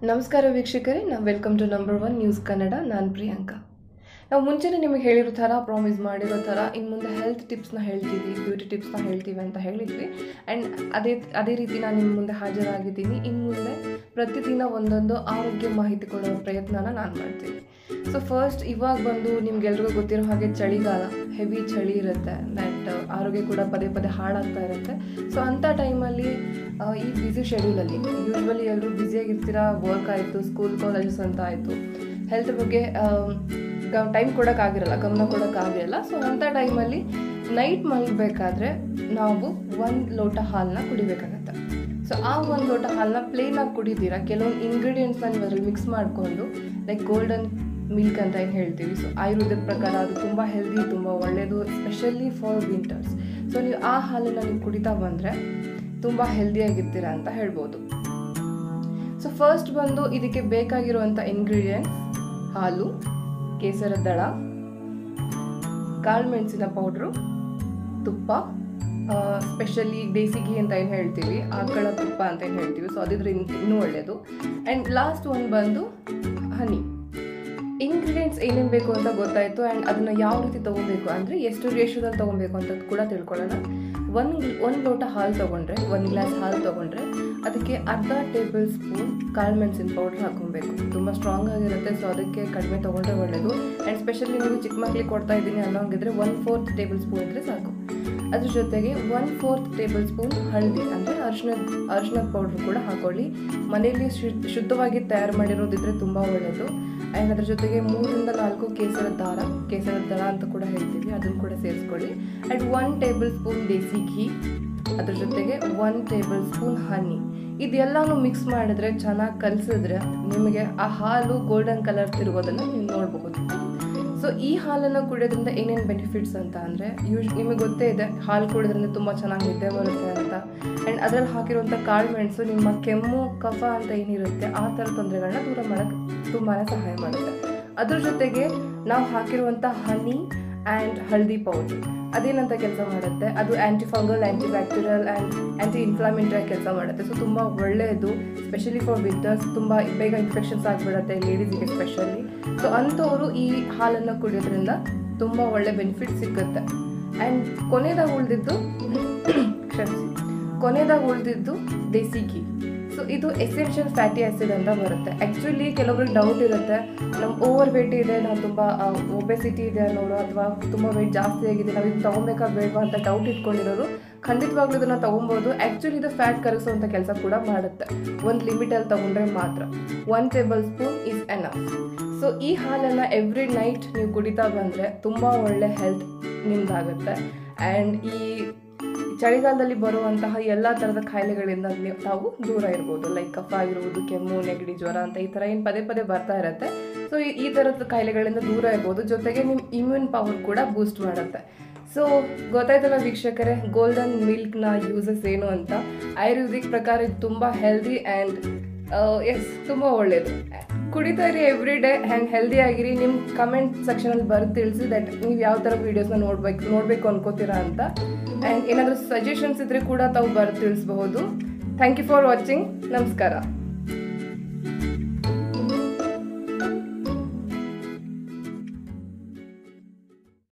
ನಮಸ್ಕಾರ ವೀಕ್ಷಕರೇ ನಾವು welcome to number one news Kannada ನಾನು ಪ್ರಿಯಾಂಕಾ ನಾವು ಮುಂಚೆನೇ ನಿಮಗೆ ಹೇಳಿರೋ ಥರ ಪ್ರಾಮಿಸ್ ಮಾಡಿರೋ ಥರ ಇನ್ನು ಮುಂದೆ ಹೆಲ್ತ್ ಟಿಪ್ಸ್ನ ಹೇಳ್ತೀವಿ ಬ್ಯೂಟಿ ಟಿಪ್ಸ್ನ ಹೇಳ್ತೀವಿ ಅಂತ ಹೇಳಿದ್ವಿ ಆ್ಯಂಡ್ ಅದೇ ಅದೇ ರೀತಿ ನಾನು ನಿಮ್ಮ ಮುಂದೆ ಹಾಜರಾಗಿದ್ದೀನಿ ಇನ್ನು ಮುಂದೆ ಪ್ರತಿದಿನ ಒಂದೊಂದು ಆರೋಗ್ಯ ಮಾಹಿತಿ ಕೊಡೋ ಪ್ರಯತ್ನನ ನಾನು ಮಾಡ್ತೀನಿ ಸೊ ಫಸ್ಟ್ ಇವಾಗ ಬಂದು ನಿಮ್ಗೆಲ್ರಿಗೂ ಗೊತ್ತಿರೋ ಹಾಗೆ ಚಳಿಗಾಲ ಹೆವಿ ಚಳಿ ಇರುತ್ತೆ ದ್ಯಾಟ್ ಆರೋಗ್ಯ ಕೂಡ ಪದೇ ಪದೇ ಹಾಳಾಗ್ತಾ ಇರುತ್ತೆ ಸೊ ಅಂಥ ಟೈಮಲ್ಲಿ ಈ ಬ್ಯುಸಿ ಶೆಡ್ಯೂಲಲ್ಲಿ ಯೂಶ್ವಲಿ ಎಲ್ಲರೂ ಬ್ಯುಸಿಯಾಗಿರ್ತೀರಾ ವರ್ಕ್ ಆಯಿತು ಸ್ಕೂಲ್ ಕಾಲೇಜಸ್ ಅಂತ ಆಯಿತು ಹೆಲ್ತ್ ಬಗ್ಗೆ ಟೈಮ್ ಕೊಡೋಕ್ಕಾಗಿರಲ್ಲ ಗಮನ ಕೊಡೋಕ್ಕಾಗಿರಲ್ಲ ಸೊ ಅಂಥ ಟೈಮಲ್ಲಿ ನೈಟ್ ಮಲಗಬೇಕಾದ್ರೆ ನಾವು ಒಂದು ಲೋಟ ಹಾಲನ್ನ ಕುಡಿಬೇಕಾಗತ್ತೆ ಸೊ ಆ ಒಂದು ಲೋಟ ಹಾಲನ್ನ ಪ್ಲೇನಾಗಿ ಕುಡಿತೀರಾ ಕೆಲವೊಂದು ಇಂಗ್ರೀಡಿಯೆಂಟ್ಸ್ನ ನೀವು ಅದರಲ್ಲಿ ಮಿಕ್ಸ್ ಮಾಡಿಕೊಂಡು ಲೈಕ್ ಗೋಲ್ಡನ್ ಮಿಲ್ಕ್ ಅಂತ ಏನು ಹೇಳ್ತೀವಿ ಸೊ ಆಯುರ್ವೇದದ ಪ್ರಕಾರ ಅದು ತುಂಬ ಹೆಲ್ದಿ ತುಂಬ ಒಳ್ಳೆಯದು ಸ್ಪೆಷಲಿ ಫಾರ್ ವಿಂಟರ್ಸ್ ಸೊ ನೀವು ಆ ಹಾಲನ್ನು ನೀವು ಕುಡಿತಾ ಬಂದರೆ ತುಂಬ ಹೆಲ್ದಿಯಾಗಿರ್ತೀರಾ ಅಂತ ಹೇಳ್ಬೋದು ಸೊ ಫಸ್ಟ್ ಬಂದು ಇದಕ್ಕೆ ಬೇಕಾಗಿರುವಂಥ ಇಂಗ್ರೀಡಿಯೆಂಟ್ಸ್ ಹಾಲು ಕೇಸರ ದಳ ಕಾಳು ಮೆಣಸಿನ ಪೌಡ್ರು ತುಪ್ಪ ಸ್ಪೆಷಲಿ ದೇಸಿ ಘೀ ಅಂತ ಏನು ಹೇಳ್ತೀವಿ ಆಕಳ ತುಪ್ಪ ಅಂತ ಏನು ಹೇಳ್ತೀವಿ ಸೊ ಅದಿದ್ರೆ ಇನ್- ಇನ್ನೂ ಒಳ್ಳೆಯದು ಆ್ಯಂಡ್ ಲಾಸ್ಟ್ ಒಂದು ಬಂದು ಹನಿ ಇಂಗ್ರೀಡಿಯೆಂಟ್ಸ್ ಏನೇನು ಬೇಕು ಅಂತ ಗೊತ್ತಾಯಿತು ಆ್ಯಂಡ್ ಅದನ್ನು ಯಾವ ರೀತಿ ತೊಗೋಬೇಕು ಅಂದರೆ ಎಷ್ಟು ರೇಷದಲ್ಲಿ ತೊಗೊಬೇಕು ಅಂತ ಕೂಡ ತಿಳ್ಕೊಳ್ಳೋಣ ಒಂದು ಒಂದು ಲೋಟ ಹಾಲು ತೊಗೊಂಡ್ರೆ ಒಂದು ಗ್ಲಾಸ್ ಹಾಲು ತೊಗೊಂಡ್ರೆ ಅದಕ್ಕೆ ಅರ್ಧ ಟೇಬಲ್ ಸ್ಪೂನ್ ಕಾಳು ಮೆಣಸಿನ ಪೌಡ್ರ್ ಹಾಕೊಬೇಕು ತುಂಬ ಸ್ಟ್ರಾಂಗ್ ಆಗಿರುತ್ತೆ ಸೊ ಅದಕ್ಕೆ ಕಡಿಮೆ ತೊಗೊಂಡ್ರೆ ಒಳ್ಳೆಯದು ಆ್ಯಂಡ್ ಸ್ಪೆಷಲಿ ನೀವು ಚಿಕ್ಕ ಮಕ್ಕಳಿಗೆ ಕೊಡ್ತಾ ಇದ್ದೀನಿ ಅನ್ನೋಂಗಿದ್ರೆ ಒನ್ ಫೋರ್ತ್ ಟೇಬಲ್ ಸ್ಪೂನ್ ಇದ್ದರೆ ಸಾಕು ಅದ್ರ ಜೊತೆಗೆ ಒನ್ ಫೋರ್ತ್ ಟೇಬಲ್ ಸ್ಪೂನ್ ಹಳದಿ ಅಂದರೆ ಅರಿಶಿಣದ ಅರಿಶಿಣದ ಪೌಡ್ರ್ ಕೂಡ ಹಾಕೊಳ್ಳಿ ಮನೆಯಲ್ಲಿ ಶುದ್ಧ ಶುದ್ಧವಾಗಿ ತಯಾರು ಮಾಡಿರೋದಿದ್ರೆ ತುಂಬ ಒಳ್ಳೆಯದು ಆ್ಯಂಡ್ ಅದ್ರ ಜೊತೆಗೆ ಮೂರರಿಂದ ನಾಲ್ಕು ಕೇಸರ ದಾರ ಕೇಸರ ದಳ ಅಂತ ಕೂಡ ಹೇಳ್ತೀವಿ ಅದನ್ನು ಕೂಡ ಸೇರಿಸ್ಕೊಳ್ಳಿ and one tablespoon desi ghee ಅದ್ರ ಜೊತೆಗೆ ಒನ್ ಟೇಬಲ್ ಸ್ಪೂನ್ ಹನಿ ಇದೆಲ್ಲನೂ ಮಿಕ್ಸ್ ಮಾಡಿದ್ರೆ ಚೆನ್ನಾಗಿ ಕಲಸಿದ್ರೆ ನಿಮಗೆ ಆ ಹಾಲು ಗೋಲ್ಡನ್ ಕಲರ್ ತಿರುಗೋದನ್ನು ನೀವು ನೋಡಬಹುದು ಸೊ ಈ ಹಾಲನ್ನು ಕುಡಿಯೋದ್ರಿಂದ ಏನೇನು ಬೆನಿಫಿಟ್ಸ್ ಅಂತ ಅಂದರೆ ಯೂಶ್ ನಿಮಗೆ ಗೊತ್ತೇ ಇದೆ ಹಾಲು ಕುಡಿಯೋದ್ರಿಂದ ತುಂಬ ಚೆನ್ನಾಗಿ ನಿದ್ದೆ ಬರುತ್ತೆ ಅಂತ ಆ್ಯಂಡ್ ಅದರಲ್ಲಿ ಹಾಕಿರುವಂಥ ಕಾಳು ಮೆಣಸು ನಿಮ್ಮ ಕೆಮ್ಮು ಕಫ ಅಂತ ಏನಿರುತ್ತೆ ಆ ಥರ ತೊಂದರೆಗಳನ್ನ ದೂರ ಮಾಡೋಕ್ಕೆ ತುಂಬಾ ಸಹಾಯ ಮಾಡುತ್ತೆ ಅದ್ರ ಜೊತೆಗೆ ನಾವು ಹಾಕಿರುವಂಥ ಹನಿ ಆ್ಯಂಡ್ ಹಳದಿ ಪೌಡ್ರ್ ಅದೇನಂತ ಕೆಲಸ ಮಾಡುತ್ತೆ ಅದು anti fungal anti bacterial and anti inflammatory ಕೆಲಸ ಮಾಡುತ್ತೆ ಸೊ ತುಂಬ ಒಳ್ಳೆಯದು ಸ್ಪೆಷಲಿ ಫಾರ್ ವಿಂಟರ್ಸ್ ತುಂಬ ಬೇಗ ಇನ್ಫೆಕ್ಷನ್ಸ್ ಆಗಿಬಿಡುತ್ತೆ ಲೇಡೀಸಿಗೆ ಸ್ಪೆಷಲಿ ಸೊ ಅಂಥವರು ಈ ಹಾಲನ್ನು ಕುಡಿಯೋದ್ರಿಂದ ತುಂಬ ಒಳ್ಳೆ ಬೆನಿಫಿಟ್ ಸಿಗುತ್ತೆ ಆ್ಯಂಡ್ ಕೊನೆಯದಾಗಿ ಉಳಿದಿದ್ದು ಕ್ಷಮಿಸಿ ಕೊನೆಯದಾಗಿ ಉಳಿದಿದ್ದು ದೇಸಿ ಘೀ ಸೊ ಇದು ಎಸೆನ್ಷಿಯಲ್ ಫ್ಯಾಟಿ ಆ್ಯಸಿಡ್ ಅಂತ ಬರುತ್ತೆ ಆ್ಯಕ್ಚುಲಿ ಕೆಲವೊಬ್ರಿಗೆ ಡೌಟ್ ಇರುತ್ತೆ ನಮ್ಮ ಓವರ್ ವೇಟ್ ಇದೆ ನಾವು ತುಂಬ ಒಬೆಸಿಟಿ ಇದೆ ಅನ್ನೋರು ಅಥವಾ ತುಂಬ ವೇಟ್ ಜಾಸ್ತಿ ಆಗಿದೆ ನಾವು ಇದು ತೊಗೊಬೇಕಾ ಬೇಡವಾ ಅಂತ ಡೌಟ್ ಇಟ್ಕೊಂಡಿರೋರು ಖಂಡಿತವಾಗ್ಲೂ ಇದನ್ನು ತೊಗೊಬೋದು ಆ್ಯಕ್ಚುಲಿ ಇದು ಫ್ಯಾಟ್ ಕರಗಿಸುವಂಥ ಕೆಲಸ ಕೂಡ ಮಾಡುತ್ತೆ ಒಂದು ಲಿಮಿಟಲ್ಲಿ ತೊಗೊಂಡ್ರೆ ಮಾತ್ರ one tablespoon is enough so ಈ ಹಾಲನ್ನು ಎವ್ರಿ ನೈಟ್ ನೀವು ಕುಡಿತಾ ಬಂದರೆ ತುಂಬ ಒಳ್ಳೆ ಹೆಲ್ತ್ ನಿಮ್ದಾಗುತ್ತೆ ಆ್ಯಂಡ್ ಈ ಚಳಿಗಾಲದಲ್ಲಿ ಬರುವಂತಹ ಎಲ್ಲ ಥರದ ಕಾಯಿಲೆಗಳಿಂದ ನೀವು ತಾವು ದೂರ ಇರ್ಬೋದು ಲೈಕ್ ಕಫ ಆಗಿರ್ಬೋದು ಕೆಮ್ಮು ನೆಗಡಿ ಜ್ವರ ಅಂತ ಈ ಥರ ಏನು ಪದೇ ಪದೇ ಬರ್ತಾ ಇರುತ್ತೆ ಸೊ ಈ ಥರದ ಕಾಯಿಲೆಗಳಿಂದ ದೂರ ಇರ್ಬೋದು ಜೊತೆಗೆ ನಿಮ್ಮ ಇಮ್ಯೂನ್ ಪವರ್ ಕೂಡ ಬೂಸ್ಟ್ ಮಾಡುತ್ತೆ ಸೊ ಗೊತ್ತಾಯ್ತಲ್ಲ ವೀಕ್ಷಕರೇ ಗೋಲ್ಡನ್ ಮಿಲ್ಕ್ನ ಯೂಸಸ್ ಏನು ಅಂತ ಆಯುರ್ವೇದಿಕ್ ಪ್ರಕಾರ ಇದು ತುಂಬ ಹೆಲ್ದಿ ಆ್ಯಂಡ್ ಎಸ್ ತುಂಬ ಒಳ್ಳೆಯದು ಕುಡಿತಾ ಇರಿ ಎವ್ರಿ ಡೇ ಆ್ಯಂಡ್ ಹೆಲ್ದಿ ಆಗಿರಿ ನಿಮ್ಮ ಕಮೆಂಟ್ ಸೆಕ್ಷನಲ್ಲಿ ಬರೆದು ತಿಳಿಸಿ ದಟ್ ನೀವು ಯಾವ ಥರ ವೀಡಿಯೋಸ್ನ ನೋಡ್ಬೇಕು ನೋಡಬೇಕು ಅನ್ಕೋತೀರಾ ಅಂತ ಆ್ಯಂಡ್ ಏನಾದರೂ ಸಜೆಷನ್ಸ್ ಇದ್ದರೆ ಕೂಡ ತಾವು ಬರೆದು ತಿಳಿಸ್ಬಹುದು ಥ್ಯಾಂಕ್ ಯು ಫಾರ್ ವಾಚಿಂಗ್ ನಮಸ್ಕಾರ